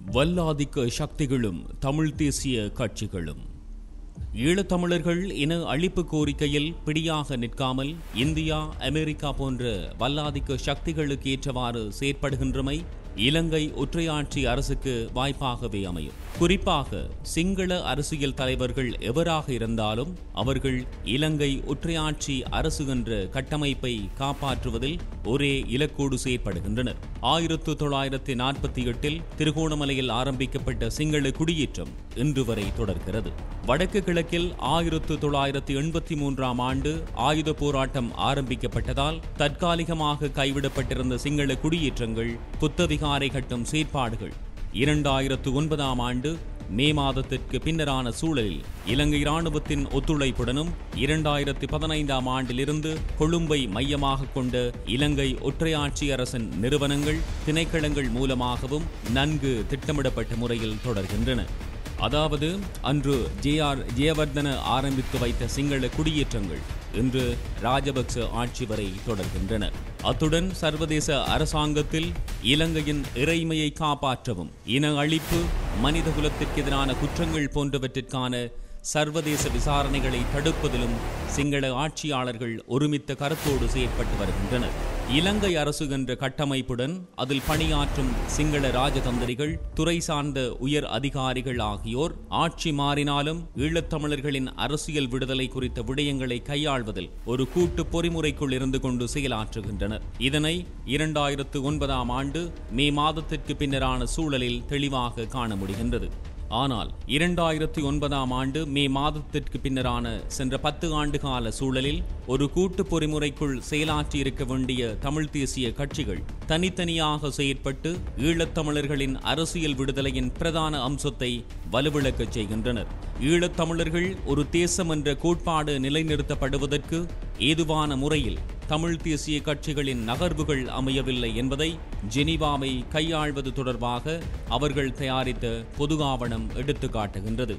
வல்லாதிக்க சக்திகளும் தமிழ் தேசிய கட்சிகளும் ஈழத்தமிழர்கள் இன அழிப்பு கோரிக்கையில் பிடியாக நிற்காமல் இந்தியா அமெரிக்கா போன்ற வல்லாதிக்க சக்திகளுக்கு ஏற்றவாறு செயற்படுகின்றமை இலங்கை ஒற்றையாட்சி அரசுக்கு வாய்ப்பாகவே அமையும் குறிப்பாக சிங்கள அரசியல் தலைவர்கள் எவராக இருந்தாலும் அவர்கள் இலங்கை ஒற்றையாட்சி அரசு என்ற கட்டமைப்பை காப்பாற்றுவதில் ஒரே இலக்கோடு செயற்படுகின்றனர் ஆயிரத்து தொள்ளாயிரத்தி நாற்பத்தி எட்டில் திருகோணமலையில் ஆரம்பிக்கப்பட்ட சிங்கள குடியேற்றம் இன்று வரை தொடர்கிறது வடக்கு கிழக்கில் ஆயிரத்து தொள்ளாயிரத்தி எண்பத்தி மூன்றாம் ஆண்டு ஆயுத போராட்டம் ஆரம்பிக்கப்பட்டதால் தற்காலிகமாக கைவிடப்பட்டிருந்த சிங்கள குடியேற்றங்கள் புத்தவிகாரை கட்டும் செயற்பாடுகள் இரண்டாயிரத்து ஒன்பதாம் ஆண்டு மே மாதத்திற்கு பின்னரான சூழலில் இலங்கை இராணுவத்தின் ஒத்துழைப்புடனும் இரண்டாயிரத்தி பதினைந்தாம் ஆண்டிலிருந்து கொழும்பை மையமாக கொண்ட இலங்கை ஒற்றையாட்சி அரசின் நிறுவனங்கள் திணைக்களங்கள் மூலமாகவும் நன்கு திட்டமிடப்பட்ட முறையில் தொடர்கின்றன அதாவது அன்று ஜே ஆர் ஜெயவர்தன ஆரம்பித்து வைத்த சிங்கள குடியேற்றங்கள் இன்று ராஜபக்ச ஆட்சி வரை தொடர்கின்றன அத்துடன் சர்வதேச அரசாங்கத்தில் இலங்கையின் இறைமையை காப்பாற்றவும் இன அழிப்பு மனிதகுலத்திற்கு எதிரான குற்றங்கள் போன்றவற்றிற்கான சர்வதேச விசாரணைகளை தடுப்பதிலும் சிங்கள ஆட்சியாளர்கள் ஒருமித்த கருத்தோடு செயற்பட்டு வருகின்றனர் இலங்கை அரசு என்ற கட்டமைப்புடன் அதில் பணியாற்றும் சிங்கள ராஜதந்திரிகள் துறை சார்ந்த உயர் அதிகாரிகள் ஆகியோர் ஆட்சி மாறினாலும் ஈழத்தமிழர்களின் அரசியல் விடுதலை குறித்த விடயங்களை கையாள்வதில் ஒரு கூட்டு பொறிமுறைக்குள் இருந்து கொண்டு செயலாற்றுகின்றனர் இதனை இரண்டாயிரத்து ஒன்பதாம் ஆண்டு மே மாதத்திற்கு பின்னரான சூழலில் தெளிவாக காண முடிகின்றது ஆனால் இரண்டாயிரத்தி ஒன்பதாம் ஆண்டு மே மாதத்திற்கு பின்னரான சென்ற பத்து ஆண்டு கால சூழலில் ஒரு கூட்டு பொறிமுறைக்குள் செயலாற்றி இருக்க வேண்டிய தமிழ் தேசிய கட்சிகள் தனித்தனியாக செயற்பட்டு ஈழத்தமிழர்களின் அரசியல் விடுதலையின் பிரதான அம்சத்தை வலுவிழக்கச் செய்கின்றனர் ஈழத்தமிழர்கள் ஒரு தேசம் என்ற கோட்பாடு நிலைநிறுத்தப்படுவதற்கு ஏதுவான முறையில் தமிழ் தேசிய கட்சிகளின் நகர்வுகள் அமையவில்லை என்பதை ஜெனீவாவை கையாள்வது தொடர்பாக அவர்கள் தயாரித்த பொது ஆவணம் எடுத்துக்காட்டுகின்றது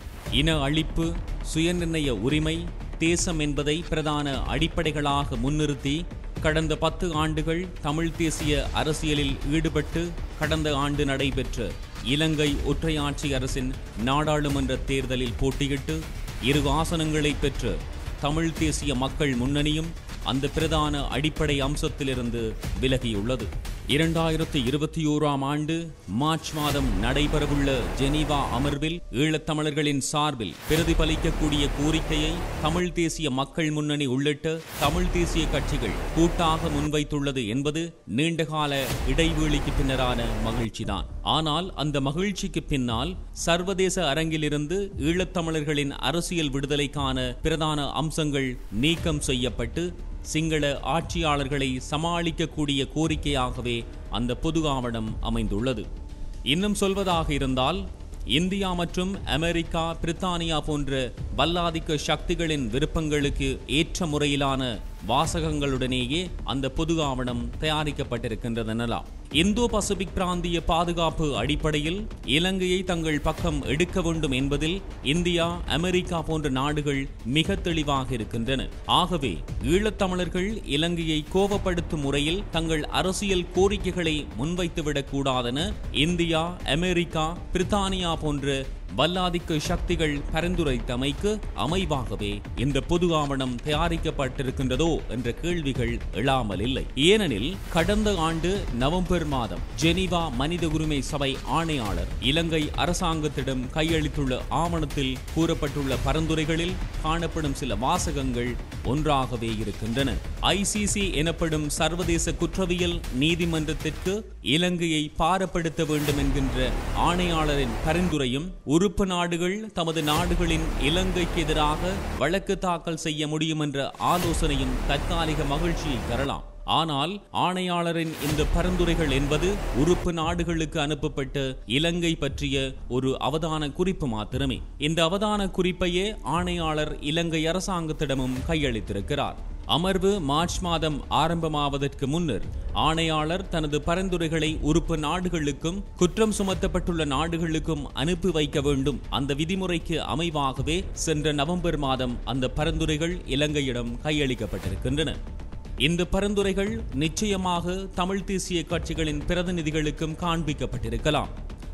இன அழிப்பு சுயநிர்ணய உரிமை தேசம் என்பதை பிரதான அடிப்படைகளாக முன்னிறுத்தி கடந்த பத்து ஆண்டுகள் தமிழ் தேசிய அரசியலில் ஈடுபட்டு கடந்த ஆண்டு நடைபெற்ற இலங்கை ஒற்றையாட்சி அரசின் நாடாளுமன்ற தேர்தலில் போட்டியிட்டு இரு ஆசனங்களை பெற்ற தமிழ் தேசிய மக்கள் முன்னணியும் அந்த பிரதான அடிப்படை அம்சத்திலிருந்து விலகியுள்ளது இரண்டாயிரத்தி இருபத்தி ஓராம் ஆண்டு மார்ச் மாதம் நடைபெறவுள்ள ஜெனீவா அமர்வில் ஈழத்தமிழர்களின் சார்பில் பிரதிபலிக்கக்கூடிய கோரிக்கையை தமிழ் தேசிய மக்கள் முன்னணி உள்ளிட்ட தமிழ் தேசிய கட்சிகள் கூட்டாக முன்வைத்துள்ளது என்பது நீண்டகால இடைவெளிக்கு பின்னரான மகிழ்ச்சிதான் ஆனால் அந்த மகிழ்ச்சிக்கு பின்னால் சர்வதேச அரங்கிலிருந்து ஈழத்தமிழர்களின் அரசியல் விடுதலைக்கான பிரதான அம்சங்கள் நீக்கம் செய்யப்பட்டு சிங்கள ஆட்சியாளர்களை சமாளிக்கக்கூடிய கோரிக்கையாகவே அந்த பொது ஆவணம் அமைந்துள்ளது இன்னும் சொல்வதாக இருந்தால் இந்தியா மற்றும் அமெரிக்கா பிரித்தானியா போன்ற வல்லாதிக்க சக்திகளின் விருப்பங்களுக்கு ஏற்ற முறையிலான வாசகங்களுடனேயே அந்த பொது ஆவணம் தயாரிக்கப்பட்டிருக்கின்றதெனலாம் இந்தோ பசிபிக் பிராந்திய பாதுகாப்பு அடிப்படையில் இலங்கையை தங்கள் பக்கம் எடுக்க வேண்டும் என்பதில் இந்தியா அமெரிக்கா போன்ற நாடுகள் மிக தெளிவாக இருக்கின்றன ஆகவே ஈழத்தமிழர்கள் இலங்கையை கோபப்படுத்தும் முறையில் தங்கள் அரசியல் கோரிக்கைகளை முன்வைத்துவிடக் கூடாதென இந்தியா அமெரிக்கா பிரித்தானியா போன்ற வல்லாதிக்க சக்திகள் பரிந்துரைத்தமைக்கு அமைவாகவே இந்த பொது ஆவணம் தயாரிக்கப்பட்டிருக்கின்றதோ என்ற கேள்விகள் எழாமல் இல்லை ஏனெனில் கடந்த ஆண்டு நவம்பர் மாதம் ஜெனீவா மனித உரிமை சபை ஆணையாளர் இலங்கை அரசாங்கத்திடம் கையளித்துள்ள ஆவணத்தில் கூறப்பட்டுள்ள பரிந்துரைகளில் காணப்படும் சில வாசகங்கள் ஒன்றாகவே இருக்கின்றன ஐசிசி எனப்படும் சர்வதேச குற்றவியல் நீதிமன்றத்திற்கு இலங்கையை பாரப்படுத்த வேண்டும் என்கின்ற ஆணையாளரின் பரிந்துரையும் உறுப்பு நாடுகள் தமது நாடுகளின் இலங்கைக்கு எதிராக வழக்கு தாக்கல் செய்ய முடியும் என்ற ஆலோசனையும் தற்காலிக மகிழ்ச்சியை தரலாம் ஆனால் ஆணையாளரின் இந்த பரிந்துரைகள் என்பது உறுப்பு நாடுகளுக்கு அனுப்பப்பட்ட இலங்கை பற்றிய ஒரு அவதான குறிப்பு மாத்திரமே இந்த அவதான குறிப்பையே ஆணையாளர் இலங்கை அரசாங்கத்திடமும் கையளித்திருக்கிறார் அமர்வு மார்ச் மாதம் ஆரம்பமாவதற்கு முன்னர் ஆணையாளர் தனது பரிந்துரைகளை உறுப்பு நாடுகளுக்கும் குற்றம் சுமத்தப்பட்டுள்ள நாடுகளுக்கும் அனுப்பி வைக்க வேண்டும் அந்த விதிமுறைக்கு அமைவாகவே சென்ற நவம்பர் மாதம் அந்த பரிந்துரைகள் இலங்கையிடம் கையளிக்கப்பட்டிருக்கின்றன இந்த பரிந்துரைகள் நிச்சயமாக தமிழ் தேசிய கட்சிகளின் பிரதிநிதிகளுக்கும் காண்பிக்கப்பட்டிருக்கலாம்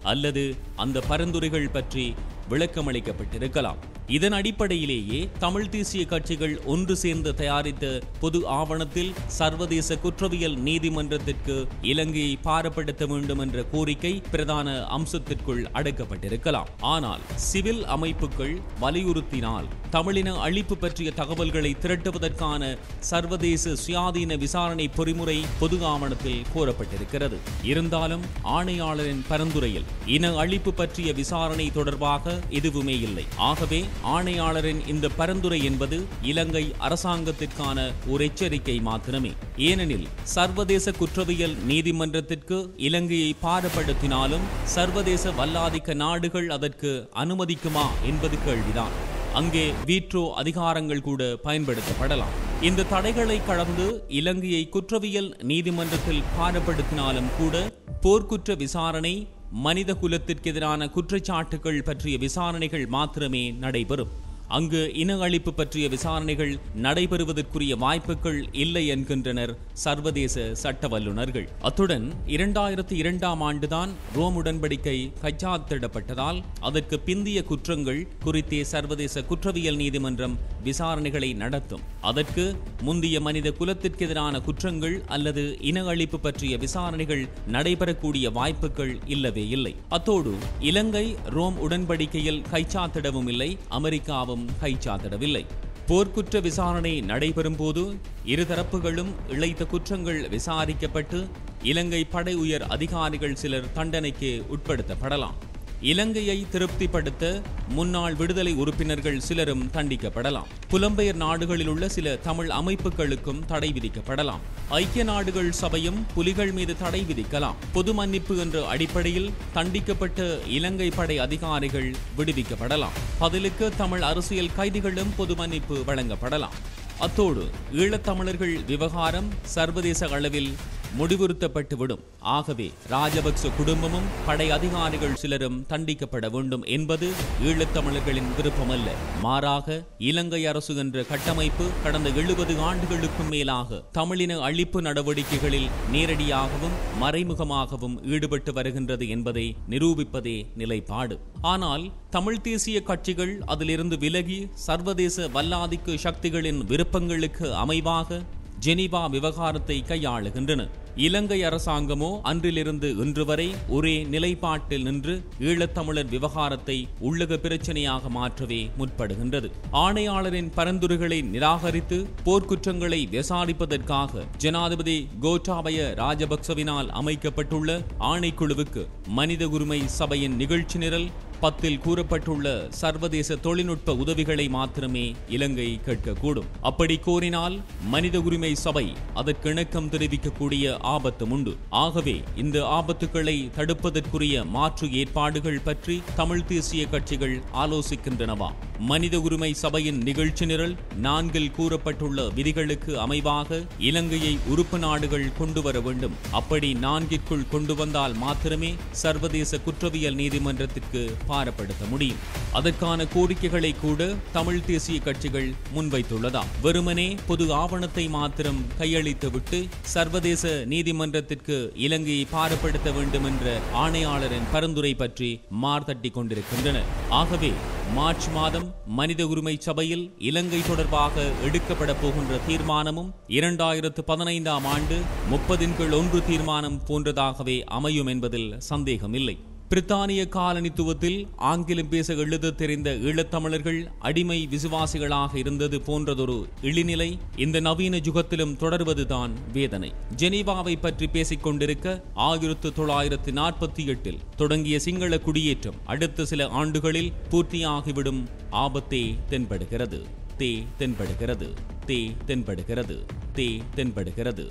அல்லது அந்த பரிந்துரைகள் பற்றி விளக்கமளிக்கப்பட்டிருக்கலாம் இதன் அடிப்படையிலேயே தமிழ் தேசிய கட்சிகள் ஒன்று சேர்ந்து தயாரித்த பொது ஆவணத்தில் சர்வதேச குற்றவியல் நீதிமன்றத்திற்கு இலங்கையை பாரப்படுத்த வேண்டும் என்ற கோரிக்கை பிரதான அம்சத்திற்குள் அடக்கப்பட்டிருக்கலாம் ஆனால் சிவில் அமைப்புகள் வலியுறுத்தினால் தமிழின அழிப்பு பற்றிய தகவல்களை திரட்டுவதற்கான சர்வதேச சுயாதீன விசாரணை பொறிமுறை பொது ஆவணத்தில் கோரப்பட்டிருக்கிறது இருந்தாலும் ஆணையாளரின் பரிந்துரையில் இன அழிப்பு பற்றிய விசாரணை தொடர்பாக எதுவுமே இல்லை ஆகவே ஆணையாளரின் இந்த பரிந்துரை என்பது இலங்கை அரசாங்கத்திற்கான ஒரு எச்சரிக்கை மாத்திரமே ஏனெனில் சர்வதேச குற்றவியல் நீதிமன்றத்திற்கு இலங்கையை பாரப்படுத்தினாலும் சர்வதேச வல்லாதிக்க நாடுகள் அதற்கு அனுமதிக்குமா என்பது கேள்விதான் அங்கே வீட்ரோ அதிகாரங்கள் கூட பயன்படுத்தப்படலாம் இந்த தடைகளை கடந்து இலங்கையை குற்றவியல் நீதிமன்றத்தில் பாரப்படுத்தினாலும் கூட போர்க்குற்ற விசாரணை மனித குலத்திற்கு எதிரான குற்றச்சாட்டுகள் பற்றிய விசாரணைகள் மாத்திரமே நடைபெறும் அங்கு இன அழிப்பு பற்றிய விசாரணைகள் நடைபெறுவதற்குரிய வாய்ப்புகள் இல்லை என்கின்றனர் சர்வதேச சட்ட வல்லுநர்கள் அத்துடன் இரண்டாயிரத்தி இரண்டாம் ஆண்டுதான் ரோம் உடன்படிக்கை கைச்சாத்திடப்பட்டதால் அதற்கு பிந்திய குற்றங்கள் குறித்தே சர்வதேச குற்றவியல் நீதிமன்றம் விசாரணைகளை நடத்தும் அதற்கு முந்திய மனித குலத்திற்கு எதிரான குற்றங்கள் அல்லது இன அழிப்பு பற்றிய விசாரணைகள் நடைபெறக்கூடிய வாய்ப்புகள் இல்லவே இல்லை அத்தோடு இலங்கை ரோம் உடன்படிக்கையில் கைச்சாத்திடவும் இல்லை அமெரிக்காவும் கைச்சாத்திடவில்லை போர்க்குற்ற விசாரணை நடைபெறும் போது இருதரப்புகளும் இழைத்த குற்றங்கள் விசாரிக்கப்பட்டு இலங்கை படை உயர் அதிகாரிகள் சிலர் தண்டனைக்கு உட்படுத்தப்படலாம் இலங்கையை திருப்திப்படுத்த முன்னாள் விடுதலை உறுப்பினர்கள் சிலரும் தண்டிக்கப்படலாம் புலம்பெயர் நாடுகளில் உள்ள சில தமிழ் அமைப்புகளுக்கும் தடை விதிக்கப்படலாம் ஐக்கிய நாடுகள் சபையும் புலிகள் மீது தடை விதிக்கலாம் பொது மன்னிப்பு என்ற அடிப்படையில் தண்டிக்கப்பட்ட இலங்கை படை அதிகாரிகள் விடுவிக்கப்படலாம் பதிலுக்கு தமிழ் அரசியல் கைதிகளும் பொது மன்னிப்பு வழங்கப்படலாம் அத்தோடு ஈழத்தமிழர்கள் விவகாரம் சர்வதேச அளவில் முடிவுறுத்தப்பட்டுவிடும் ஆகவே ராஜபக்ச குடும்பமும் படை அதிகாரிகள் சிலரும் தண்டிக்கப்பட வேண்டும் என்பது ஈழத்தமிழர்களின் விருப்பமல்ல மாறாக இலங்கை அரசு என்ற கட்டமைப்பு கடந்த எழுபது ஆண்டுகளுக்கும் மேலாக தமிழின அழிப்பு நடவடிக்கைகளில் நேரடியாகவும் மறைமுகமாகவும் ஈடுபட்டு வருகின்றது என்பதை நிரூபிப்பதே நிலைப்பாடு ஆனால் தமிழ் தேசிய கட்சிகள் அதிலிருந்து விலகி சர்வதேச வல்லாதிக்கு சக்திகளின் விருப்பங்களுக்கு அமைவாக ஜெனீவா விவகாரத்தை கையாளுகின்றன இலங்கை அரசாங்கமோ அன்றிலிருந்து இன்று வரை ஒரே நிலைப்பாட்டில் நின்று ஈழத்தமிழர் விவகாரத்தை உள்ளக பிரச்சனையாக மாற்றவே முற்படுகின்றது ஆணையாளரின் பரிந்துரைகளை நிராகரித்து போர்க்குற்றங்களை விசாரிப்பதற்காக ஜனாதிபதி கோட்டாபய ராஜபக்சவினால் அமைக்கப்பட்டுள்ள ஆணைக்குழுவுக்கு மனித உரிமை சபையின் நிகழ்ச்சி நிரல் பத்தில் கூறப்பட்டுள்ள சர்வதேச தொழில்நுட்ப உதவிகளை மாத்திரமே இலங்கை கேட்கக்கூடும் அப்படி கோரினால் மனித உரிமை சபை அதற்கு இணக்கம் தெரிவிக்கக்கூடிய ஆபத்தும் உண்டு ஆகவே இந்த ஆபத்துக்களை தடுப்பதற்குரிய மாற்று ஏற்பாடுகள் பற்றி தமிழ் தேசிய கட்சிகள் ஆலோசிக்கின்றனவா மனித உரிமை சபையின் நிகழ்ச்சி நிரல் நான்கில் கூறப்பட்டுள்ள விதிகளுக்கு அமைவாக இலங்கையை உறுப்பு நாடுகள் கொண்டு வர வேண்டும் அப்படி நான்கிற்குள் கொண்டு வந்தால் மாத்திரமே சர்வதேச குற்றவியல் நீதிமன்றத்திற்கு பாரப்படுத்த முடியும் அதற்கான கோரிக்கைகளை கூட தமிழ் தேசிய கட்சிகள் முன்வைத்துள்ளதா வெறுமனே பொது ஆவணத்தை மாத்திரம் கையளித்துவிட்டு சர்வதேச நீதிமன்றத்திற்கு இலங்கையை பாரப்படுத்த வேண்டும் என்ற ஆணையாளரின் பரிந்துரை பற்றி மார்தட்டி கொண்டிருக்கின்றனர் ஆகவே மார்ச் மாதம் மனித உரிமை சபையில் இலங்கை தொடர்பாக எடுக்கப்பட போகின்ற தீர்மானமும் இரண்டாயிரத்து பதினைந்தாம் ஆண்டு முப்பதின் கீழ் ஒன்று தீர்மானம் போன்றதாகவே அமையும் என்பதில் சந்தேகமில்லை பிரித்தானிய காலனித்துவத்தில் ஆங்கிலம் பேச எழுத தெரிந்த ஈழத்தமிழர்கள் அடிமை விசுவாசிகளாக இருந்தது போன்றதொரு இழிநிலை இந்த நவீன யுகத்திலும் தொடர்வதுதான் வேதனை ஜெனீவாவை பற்றி பேசிக் கொண்டிருக்க ஆயிரத்து தொள்ளாயிரத்து நாற்பத்தி எட்டில் தொடங்கிய சிங்கள குடியேற்றம் அடுத்த சில ஆண்டுகளில் பூர்த்தியாகிவிடும் ஆபத்தே தென்படுகிறது தே தென்படுகிறது தே தென்படுகிறது தே தென்படுகிறது